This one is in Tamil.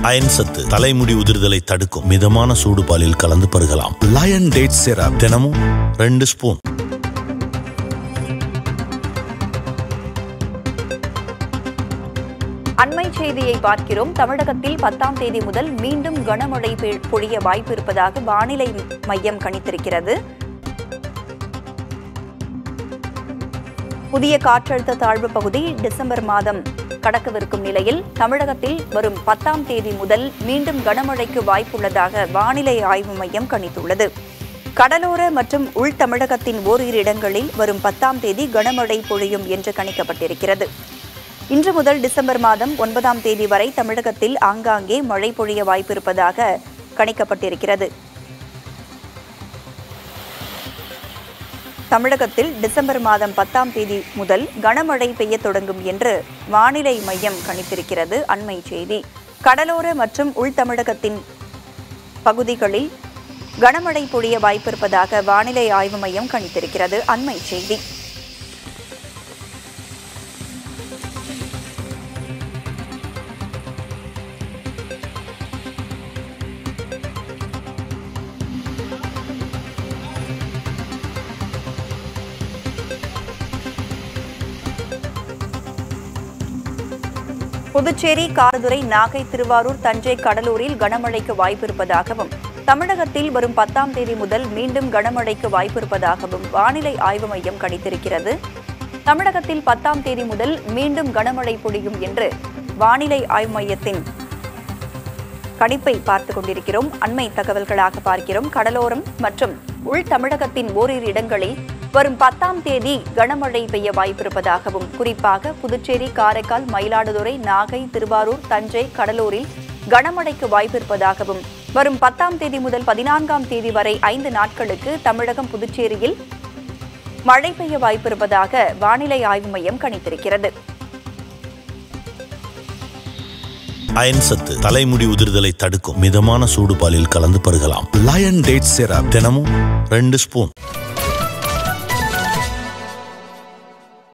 அயன் சத்து தலைமுடி உதிர்தலை தடுக்கும் மிதமான சூடு பாலில் கலந்து பருகலாம் லயன் டேட் சிரப் தினமும் ரெண்டு ஸ்பூன் அண்மை செய்தியை பார்க்கிறோம் தமிழகத்தில் பத்தாம் தேதி முதல் மீண்டும் கனமழை பெ- பொழிய வாய்ப்பு இருப்பதாக வானிலை மையம் கணித்திருக்கிறது புதிய காற்றழுத்த தாழ்வு பகுதி டிசம்பர் மாதம் கடக்கவிருக்கும் நிலையில் தமிழகத்தில் வரும் பத்தாம் தேதி முதல் மீண்டும் கனமழைக்கு வாய்ப்புள்ளதாக வானிலை ஆய்வு மையம் கணித்துள்ளது கடலோர மற்றும் உள் தமிழகத்தின் ஓரிரு இடங்களில் வரும் பத்தாம் தேதி கனமழை பொழியும் என்று கணிக்கப்பட்டிருக்கிறது இன்று முதல் டிசம்பர் மாதம் ஒன்பதாம் தேதி வரை தமிழகத்தில் ஆங்காங்கே மழை பொழிய வாய்ப்பிருப்பதாக கணிக்கப்பட்டிருக்கிறது தமிழகத்தில் டிசம்பர் மாதம் பத்தாம் தேதி முதல் கனமழை பெய்யத் தொடங்கும் என்று வானிலை மையம் கணித்திருக்கிறது அண்மை செய்தி கடலோர மற்றும் உள் தமிழகத்தின் பகுதிகளில் கனமழை பொழிய வாய்ப்பிருப்பதாக வானிலை ஆய்வு மையம் கணித்திருக்கிறது அண்மை செய்தி புதுச்சேரி காரதுரை நாகை திருவாரூர் தஞ்சை கடலூரில் கனமழைக்கு வாய்ப்பிருப்பதாகவும் தமிழகத்தில் வரும் பத்தாம் தேதி முதல் மீண்டும் கனமழைக்கு வாய்ப்பிருப்பதாகவும் வானிலை ஆய்வு மையம் கணித்திருக்கிறது தமிழகத்தில் பத்தாம் தேதி முதல் மீண்டும் கனமழை பொழியும் என்று வானிலை ஆய்வு மையத்தின் கணிப்பை பார்த்து கொண்டிருக்கிறோம் அண்மை தகவல்களாக பார்க்கிறோம் கடலோரம் மற்றும் உள் தமிழகத்தின் ஓரிரு இடங்களில் வரும் பத்தாம் தேதி கனமழை பெய்ய வாய்ப்பிருப்பதாகவும் குறிப்பாக புதுச்சேரி காரைக்கால் மயிலாடுதுறை நாகை திருவாரூர் தஞ்சை கடலூரில் கனமழைக்கு வாய்ப்பிருப்பதாகவும் வரும் பத்தாம் தேதி முதல் பதினான்காம் தேதி வரை ஐந்து நாட்களுக்கு தமிழகம் புதுச்சேரியில் மழை பெய்ய வாய்ப்பிருப்பதாக வானிலை ஆய்வு மையம் கணித்திருக்கிறது அயன் சத்து தலைமுடி உதிர்தலை தடுக்கும் மிதமான சூடு பாலில் கலந்து பருகலாம் லயன் டேட் சிரப் தினமும் ரெண்டு ஸ்பூன்